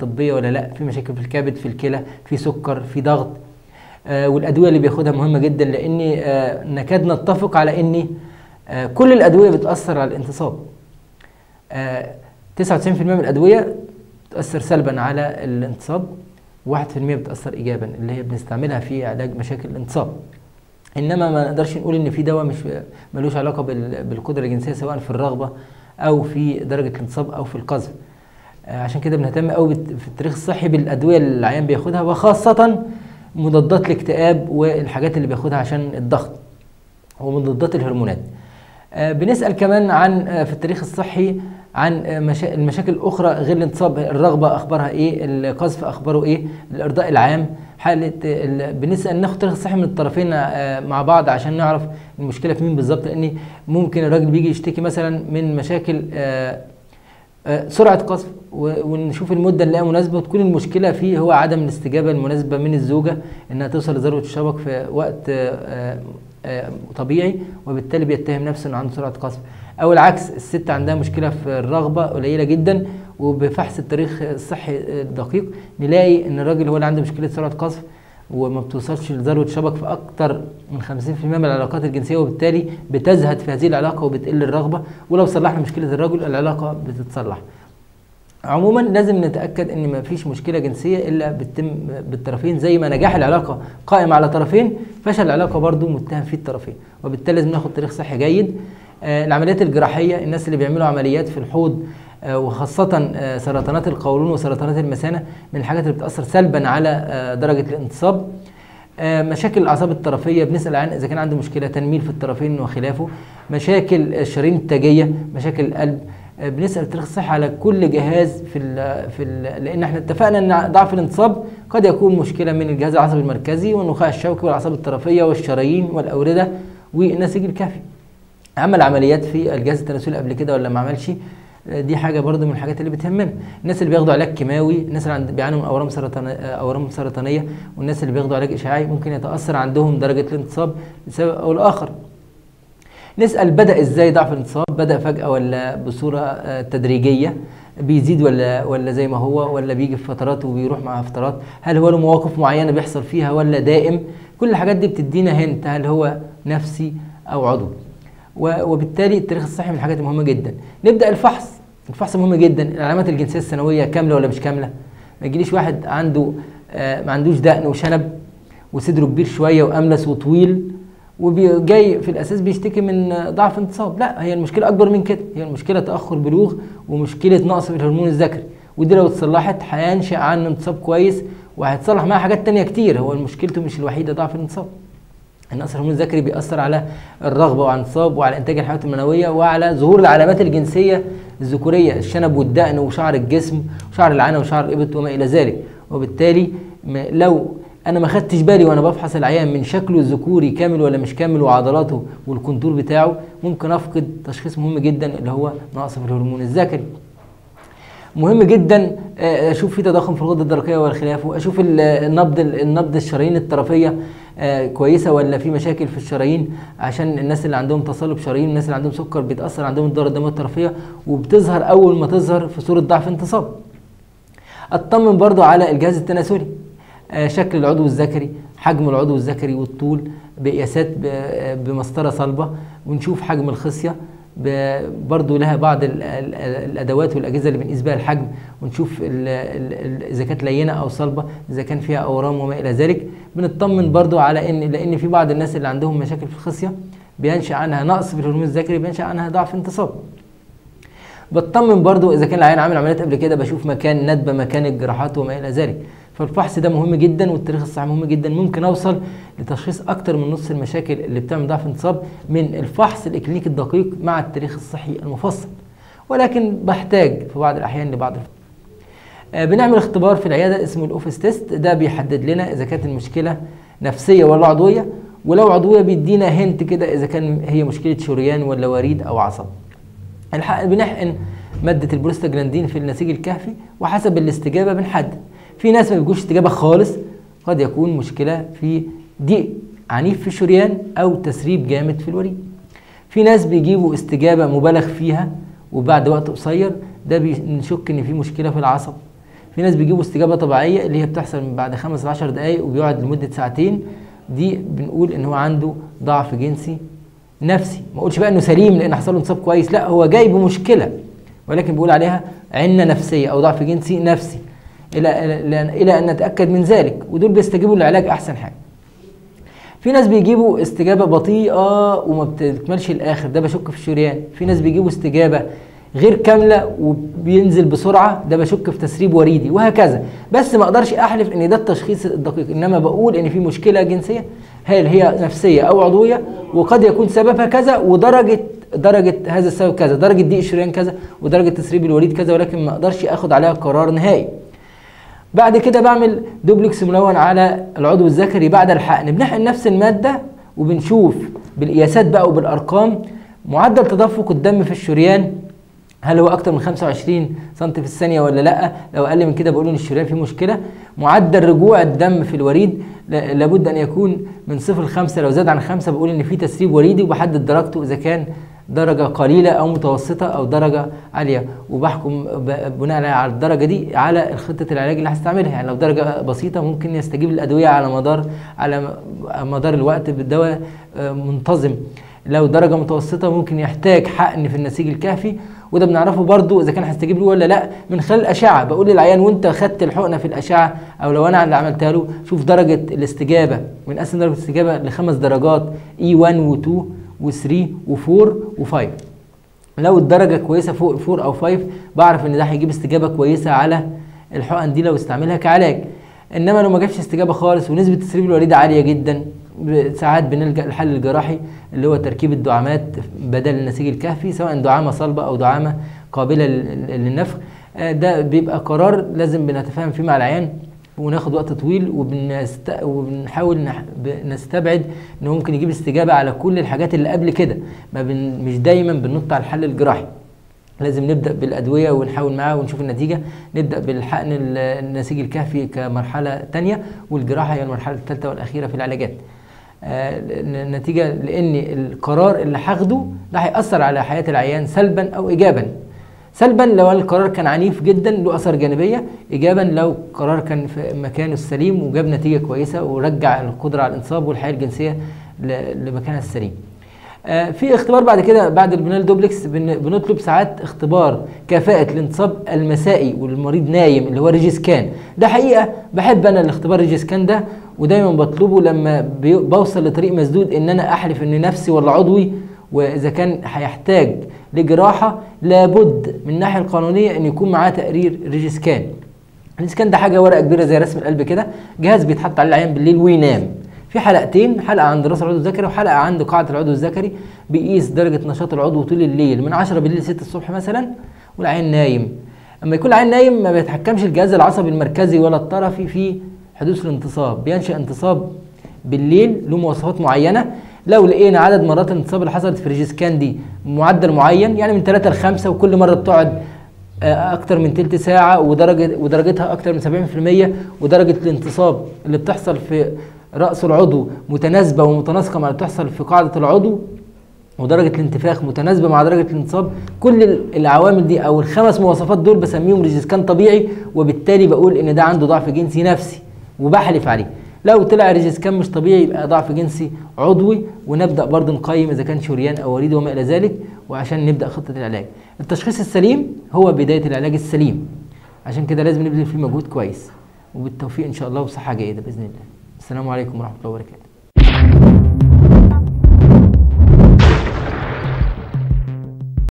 طبيه ولا لا في مشاكل في الكبد في الكلى في سكر في ضغط آه والادويه اللي بياخدها مهمه جدا لان آه نكاد نتفق على ان آه كل الادويه بتاثر على الانتصاب آه 99% من الادويه تؤثر سلبا على الانتصاب و1% بتاثر ايجابا اللي هي بنستعملها في علاج مشاكل الانتصاب انما ما نقدرش نقول ان في دواء مش ملوش علاقه بال- بالقدره الجنسيه سواء في الرغبه او في درجه الانتصاب او في القذف آه، عشان كده بنهتم قوي بت- في التاريخ الصحي بالادويه اللي العيان بياخدها وخاصه مضادات الاكتئاب والحاجات اللي بياخدها عشان الضغط ومضادات الهرمونات آه، بنسال كمان عن آه، في التاريخ الصحي عن آه، مشا... المشاكل الاخرى غير الانتصاب الرغبه اخبارها ايه القذف اخباره ايه الارضاء العام حاله ال... بنسال ناخد التاريخ الصحي من الطرفين آه، مع بعض عشان نعرف المشكله في مين بالظبط لان ممكن الراجل بيجي يشتكي مثلا من مشاكل آه، آه، سرعه قذف و- ونشوف المده اللي هي مناسبه وتكون المشكله فيه هو عدم الاستجابه المناسبه من الزوجه انها توصل لذروه الشبك في وقت آه، آه، طبيعي وبالتالي بيتهم نفسه انه عنده سرعه قذف او العكس الست عندها مشكله في الرغبه قليله جدا وبفحص التاريخ الصحي الدقيق نلاقي ان الراجل هو اللي عنده مشكله سرعه قذف وما بتوصلش لذروه شبك في اكتر من 50% من العلاقات الجنسيه وبالتالي بتزهد في هذه العلاقه وبتقل الرغبه ولو صلحنا مشكله الرجل العلاقه بتتصلح عموما لازم نتاكد ان ما فيش مشكله جنسيه الا بتتم بالطرفين زي ما نجاح العلاقه قائم على طرفين فشل العلاقه برضو متهم فيه الطرفين وبالتالي لازم ناخد تاريخ صحي جيد آه العمليات الجراحيه الناس اللي بيعملوا عمليات في الحوض آه وخاصه آه سرطانات القولون وسرطانات المثانه من الحاجات اللي بتاثر سلبا على آه درجه الانتصاب آه، مشاكل الاعصاب الطرفيه بنسال عن اذا كان عنده مشكله تنميل في الطرفين وخلافه مشاكل الشرايين التاجيه مشاكل القلب آه، بنسال التاريخ الصحي على كل جهاز في ال في ال لان احنا اتفقنا ان ضعف الانتصاب قد يكون مشكله من الجهاز العصبي المركزي والنخاع الشوكي والاعصاب الطرفيه والشرايين والاورده والنسيج الكافي عمل عمليات في الجهاز التناسلي قبل كده ولا ما عملش دي حاجه برضو من الحاجات اللي بتهمنا الناس اللي بياخدوا علاج كيماوي الناس اللي عند بيعانوا من اورام سرطانيه اورام سرطانيه والناس اللي بياخدوا علاج اشعاعي ممكن يتاثر عندهم درجه الانتصاب لسبب او لاخر نسال بدا ازاي ضعف الانتصاب بدا فجاه ولا بصوره آه، تدريجيه بيزيد ولا ولا زي ما هو ولا بيجي في فترات وبيروح مع فترات هل هو له مواقف معينه بيحصل فيها ولا دائم كل الحاجات دي بتدينا هنت هل هو نفسي او عضوي و- وبالتالي التاريخ الصحي من الحاجات المهمه جدا نبدا الفحص الفحص مهم جدا العلامات الجنسيه الثانويه كامله ولا مش كامله ما يجيليش واحد عنده آه، ما عندوش دقن وشنب وصدره كبير شويه واملس وطويل وجاي في الاساس بيشتكي من آه، ضعف انتصاب لا هي المشكله اكبر من كده هي المشكله تاخر بلوغ ومشكله نقص في الهرمون الذكري ودي لو اتصلحت هينشا عنه انتصاب كويس وهيتصلح معاه حاجات تانية كتير هو مشكلته مش الوحيده ضعف الانتصاب النقص الهرمون الذكري بيأثر على الرغبة وعلى الانتصاب وعلى إنتاج الحيوانات المنوية وعلى ظهور العلامات الجنسية الذكورية الشنب والدقن وشعر الجسم وشعر العانة وشعر الإبط وما إلى ذلك وبالتالي م- لو أنا ما خدتش بالي وأنا بفحص العيان من شكله الذكوري كامل ولا مش كامل وعضلاته والكونتور بتاعه ممكن أفقد تشخيص مهم جدا اللي هو نقص في الهرمون الذكري مهم جدا آه، اشوف في تضخم في الغده الدرقيه والخلافه اشوف ال- النبض النبض الشرايين الطرفيه آه، كويسه ولا في مشاكل في الشرايين عشان الناس اللي عندهم تصلب شرايين الناس اللي عندهم سكر بيتاثر عندهم الدوره الدمويه الطرفيه وبتظهر اول ما تظهر في صوره ضعف انتصاب اطمن برضو على الجهاز التناسلي آه، شكل العضو الذكري حجم العضو الذكري والطول بقياسات ب- آه، بمسطره صلبه ونشوف حجم الخصيه ب- برضو لها بعض ال- ال- الادوات والاجهزه اللي بنقيس بها الحجم ونشوف ال- ال- ال- اذا كانت لينه او صلبه اذا كان فيها اورام وما الى ذلك بنطمن برضو على ان لان في بعض الناس اللي عندهم مشاكل في الخصيه بينشا عنها نقص في الهرمون الذكري بينشا عنها ضعف انتصاب بطمن برضو اذا كان العيان عامل عمليات قبل كده بشوف مكان ندبه مكان الجراحات وما الى ذلك فالفحص ده مهم جدا والتاريخ الصحي مهم جدا ممكن اوصل لتشخيص اكتر من نص المشاكل اللي بتعمل ضعف انتصاب من الفحص الاكلينيكي الدقيق مع التاريخ الصحي المفصل ولكن بحتاج في بعض الاحيان لبعض الف- آه، بنعمل اختبار في العياده اسمه الاوفيس تيست ده بيحدد لنا اذا كانت المشكله نفسيه ولا عضويه ولو عضويه بيدينا هنت كده اذا كان هي مشكله شريان ولا وريد او عصب الحق بنحقن ماده البروستاجلاندين في النسيج الكهفي وحسب الاستجابه بنحدد في ناس ما بيجوش استجابه خالص قد يكون مشكله في ضيق عنيف في الشريان او تسريب جامد في الوريد في ناس بيجيبوا استجابه مبالغ فيها وبعد وقت قصير ده بنشك ان في مشكله في العصب في ناس بيجيبوا استجابه طبيعيه اللي هي بتحصل من بعد 5 ل 10 دقائق وبيقعد لمده ساعتين دي بنقول ان هو عنده ضعف جنسي نفسي ما اقولش بقى انه سليم لان حصل له انتصاب كويس لا هو جاي بمشكله ولكن بيقول عليها عنه نفسيه او ضعف جنسي نفسي الى الى الى ان نتاكد من ذلك ودول بيستجيبوا للعلاج احسن حاجه في ناس بيجيبوا استجابه بطيئه وما بتكملش الاخر ده بشك في الشريان في ناس بيجيبوا استجابه غير كامله وبينزل بسرعه ده بشك في تسريب وريدي وهكذا بس ما اقدرش احلف ان ده التشخيص الدقيق انما بقول ان في مشكله جنسيه هل هي نفسيه او عضويه وقد يكون سببها كذا ودرجه درجه هذا السبب كذا درجه ضيق الشريان كذا ودرجه تسريب الوريد كذا ولكن ما اقدرش اخد عليها قرار نهائي بعد كده بعمل دوبلكس ملون على العضو الذكري بعد الحقن بنحقن نفس الماده وبنشوف بالقياسات بقى وبالارقام معدل تدفق الدم في الشريان هل هو اكتر من 25 سم في الثانيه ولا لا لو اقل من كده بقول ان الشريان فيه مشكله معدل رجوع الدم في الوريد لابد ان يكون من صفر ل 5 لو زاد عن 5 بقول ان في تسريب وريدي وبحدد درجته اذا كان درجة قليلة أو متوسطة أو درجة عالية وبحكم بناء على الدرجة دي على خطة العلاج اللي هستعملها يعني لو درجة بسيطة ممكن يستجيب للأدوية على مدار على مدار الوقت بالدواء منتظم لو درجة متوسطة ممكن يحتاج حقن في النسيج الكهفي وده بنعرفه برضو اذا كان هيستجيب له ولا لا من خلال الاشعه بقول للعيان وانت خدت الحقنه في الاشعه او لو انا اللي عملتها له شوف درجه الاستجابه من قسم درجه الاستجابه لخمس درجات اي 1 و2 و3 و4 و5 لو الدرجه كويسه فوق 4 او 5 بعرف ان ده هيجيب استجابه كويسه على الحقن دي لو استعملها كعلاج انما لو ما جابش استجابه خالص ونسبه تسريب الوريد عاليه جدا ساعات بنلجا للحل الجراحي اللي هو تركيب الدعامات بدل النسيج الكهفي سواء دعامه صلبه او دعامه قابله للنفخ ده بيبقى قرار لازم بنتفاهم فيه مع العيان وناخد وقت طويل وبنست... وبنحاول نح... نستبعد ان ممكن يجيب استجابه على كل الحاجات اللي قبل كده ما بن... مش دايما بننط على الحل الجراحي لازم نبدا بالادويه ونحاول معاها ونشوف النتيجه نبدا بالحقن النسيج الكهفي كمرحله ثانيه والجراحه هي المرحله الثالثه والاخيره في العلاجات آه نتيجه لان القرار اللي هاخده ده هياثر على حياه العيان سلبا او ايجابا سلبا لو القرار كان عنيف جدا له اثر جانبيه ايجابا لو قرار كان في مكانه السليم وجاب نتيجه كويسه ورجع القدره على الانصاب والحياه الجنسيه لمكانها السليم آه في اختبار بعد كده بعد البنال دوبلكس بنطلب ساعات اختبار كفاءة الانتصاب المسائي والمريض نايم اللي هو ريجيسكان ده حقيقة بحب انا الاختبار ريجيسكان ده ودايما بطلبه لما بوصل لطريق مسدود ان انا احلف ان نفسي ولا عضوي واذا كان هيحتاج لجراحه لابد من الناحيه القانونيه ان يكون معاه تقرير ريجيسكان الريجيسكان ده حاجه ورقه كبيره زي رسم القلب كده جهاز بيتحط عليه العيان بالليل وينام في حلقتين حلقه عند راس العضو الذكري وحلقه عند قاعده العضو الذكري بيقيس درجه نشاط العضو طول الليل من 10 بالليل ل 6 الصبح مثلا والعيان نايم اما يكون العيان نايم ما بيتحكمش الجهاز العصبي المركزي ولا الطرفي في حدوث الانتصاب بينشا انتصاب بالليل له مواصفات معينه لو لقينا عدد مرات الانتصاب اللي حصلت في الريجيسكان دي معدل معين يعني من 3 ل 5 وكل مره بتقعد اكتر من تلت ساعه ودرجه ودرجتها اكتر من 70% ودرجه الانتصاب اللي بتحصل في راس العضو متناسبه ومتناسقه مع اللي بتحصل في قاعده العضو ودرجه الانتفاخ متناسبه مع درجه الانتصاب كل العوامل دي او الخمس مواصفات دول بسميهم ريجيسكان طبيعي وبالتالي بقول ان ده عنده ضعف جنسي نفسي وبحلف عليه لو طلع ريجيسكان مش طبيعي يبقى ضعف جنسي عضوي ونبدا برضه نقيم اذا كان شريان او وريد وما الى ذلك وعشان نبدا خطه العلاج التشخيص السليم هو بدايه العلاج السليم عشان كده لازم نبذل فيه مجهود كويس وبالتوفيق ان شاء الله وصحه جيده باذن الله السلام عليكم ورحمه الله وبركاته